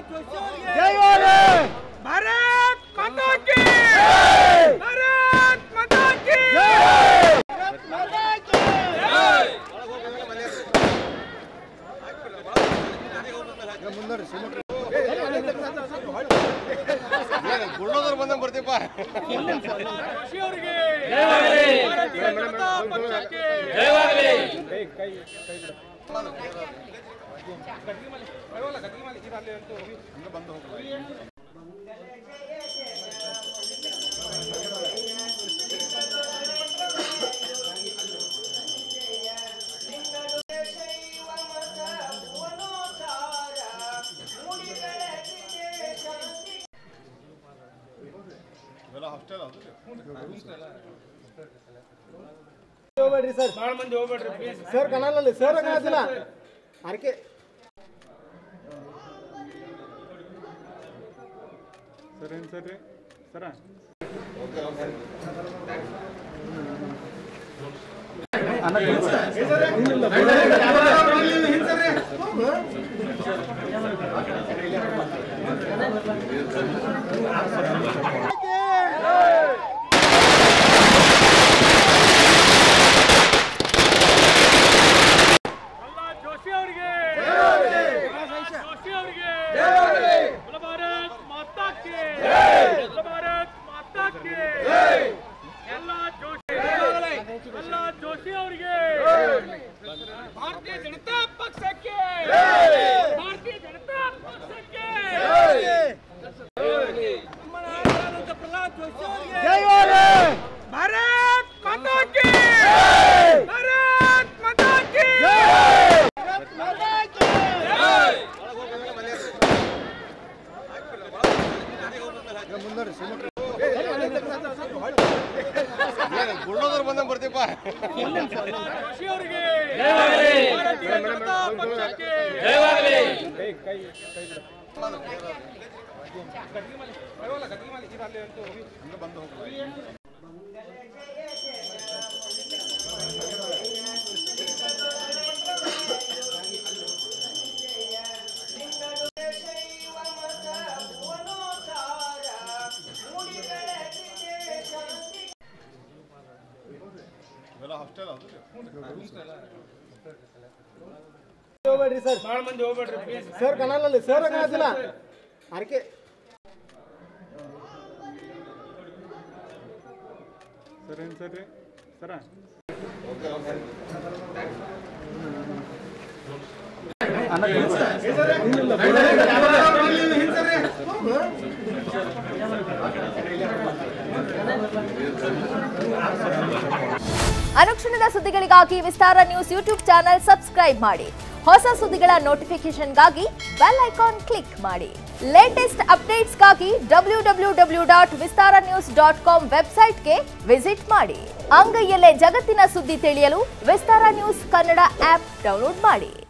भारत माता की भारत माता की ಗುಳ್ಳೋದ್ರ ಬಂದಂಗೆ ಬರ್ತೀಪ್ಪ जोशी ಅವರಿಗೆ ಭಾರತೀಯ ಜನತಾ ಪಕ್ಷಕ್ಕೆ ಹೋಗ್ಬೇಡ್ರಿ ಸರ್ ಬಹಳ ಮಂದಿ ಹೋಗ್ಬೇಡ್ರಿ ಪ್ಲೀಸ್ ಸರ್ ಕನ್ನಡಲ್ಲಿ ಸರ್ ಅನ್ನೋದಿಲ್ಲ ಅರಕೆ ಸರ್ ಏನು ಸರ್ ರೀ ಸರ ಪ್ರಹ್ಲಾದ್ ಜೋಶಿ ಅವರಿಗೆ ಜೋಶಿ ಅವರಿಗೆ ಕುಲ ಭಾರತ್ ಮಾತಾ ಕಿ ಕುಲ ಭಾರತ್ ಮಾತಾ ಕಿ ಎಲ್ಲ ಜೋಶಿ ಪ್ರಹ್ಲಾದ್ ಜೋಶಿ ಅವರಿಗೆ ಭಾರತೀಯ ಜನತಾ ಪಕ್ಷಕ್ಕೆ ಭಾರತೀಯ ಜನತಾ ಪಕ್ಷಕ್ಕೆ ನಮ್ಮ ನಾಯಕರಾದಂಥ ಪ್ರಹ್ಲಾದ್ ಜೋಶಿ ಅವರಿಗೆ ಭಾರತ್ ಮಾತಾ ಕಿ ಭಾರತ್ ಮಾತಾ ಕಿ ಗುಳ್ಳೋದ್ರ ಬಂದಂಗೆ ಬರ್ತೀಪ್ಪ ಜೋಶಿ ಅವರಿಗೆ ಭಾರತೀಯ ಜನತಾ ಪಕ್ಷಕ್ಕೆ ಹೋಗ್ಬೇಡ್ರಿ ಸರ್ ಬಹಳ ಮಂದಿ ಹೋಗ್ಬೇಡ್ರಿ ಪ್ಲೀಸ್ ಸರ್ ಕನ್ನಡಲ್ಲಿ ಸರ್ ಅನ್ನೋದಿಲ್ಲ ಅರಕೆ ಸರ್ ಏನು ಸರ್ ರೀ ಸರ ಅನುಕ್ಷಣದ ಸುದ್ದಿಗಳಿಗಾಗಿ Vistara news YouTube channel subscribe ಮಾಡಿ ಹೊಸ ಸುದ್ದಿಗಳ ನೋಟಿಫಿಕೇಶನ್ಗಾಗಿ ಬೆಲ್ ಐಕಾನ್ ಕ್ಲಿಕ್ ಮಾಡಿ ಲೇಟೆಸ್ಟ್ ಅಪ್ಡೇಟ್ಸ್ಗಾಗಿ W W W dot Vistara news dot com ವೆಬ್ಸೈಟ್ಗೆ ವಿಸಿಟ್ ಮಾಡಿ ಅಂಗೈಯಲ್ಲೇ ಜಗತ್ತಿನ ಸುದ್ದಿ ತಿಳಿಯಲು Vistara news Kannada app download ಮಾಡಿ